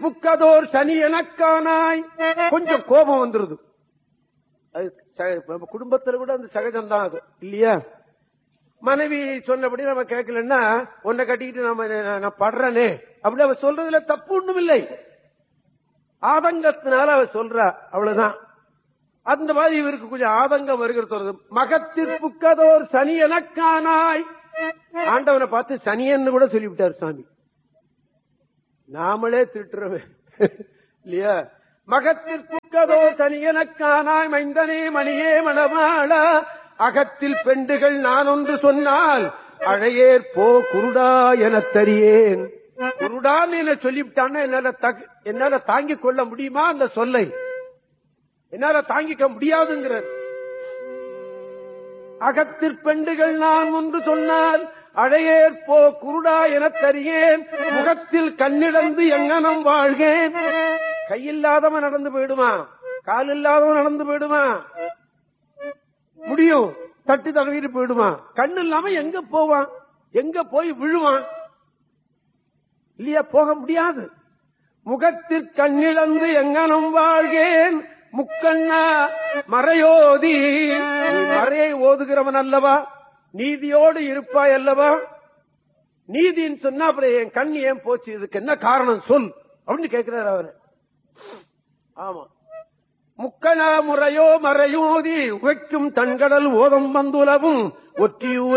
புக்கதோர் சனி எனக்கானாய் கொஞ்சம் கோபம் வந்துருது அது ச- நம்ம குடும்பத்துல கூட அந்த சகஜம்தான் அது இல்லையா மனைவி சொன்னபடி நம்ம கேட்கலன்னா உன்னை கட்டிக்கிட்டு நம்ம நான் நான் படுறனே அப்படி அவ சொல்றதுல தப்பு ஒண்ணும் இல்லை ஆதங்கத்தினால அவ சொல்றா அவ்வளவுதான் அந்த மாதிரி இவருக்கு கொஞ்சம் ஆதங்கம் வருகிறது மகத்திற்புக்கதோர் சனி எனக்கானாய் ஆண்டவனை பார்த்து சனியன்னு கூட சொல்லிவிட்டார் சாமி நாமளே திட்டுறோமே இல்லையா மகத்திற்குக்கதோ தனியனக்கானாய் மைந்தனே மணியே மணமாள அகத்தில் பெண்டுகள் நான் ஒன்று சொன்னால் அழையேற் போ குருடா எனத் தரியேன் குருடான்னு என்ன சொல்லிவிட்டான்னா என்னால தக- என்னால தாங்கிக் கொள்ள முடியுமா அந்த சொல்லை என்னால தாங்கிக்க முடியாதுங்கிறார் அகத்திற் பெண்டுகள் நான் ஒன்று சொன்னால் அழையேற் போ குருடா எனத் தரியேன் முகத்தில் கண்ணிழந்து எங்கனம் வாழ்கேன் கையில்லாதவன் நடந்து போயிடுமா கால் இல்லாதவன் நடந்து போயிடுமா முடியும் தட்டி தடவிட்டு போயிடுவான் கண்ணு இல்லாம எங்க போவான் எங்க போய் விழுவான் இல்லையா போக முடியாது முகத்தில் கண்ணிழந்து எங்கனம் வாழ்கேன் முக்கண்ணா மறையோதி நீ மறையை ஓதுகிறவன் அல்லவா நீதியோடு இருப்பாய் அல்லவா நீதின்னு சொன்னா அப்புறம் என் கண் ஏன் போச்சு இதுக்கு என்ன காரணம் சொல் அப்படின்னு கேட்கிறார் அவரு ஆமா முக்கணா முறையோ மறையோதி உகைக்கும் தன்கடல் ஓதம் வந்துலவும் ஒற்றியூர்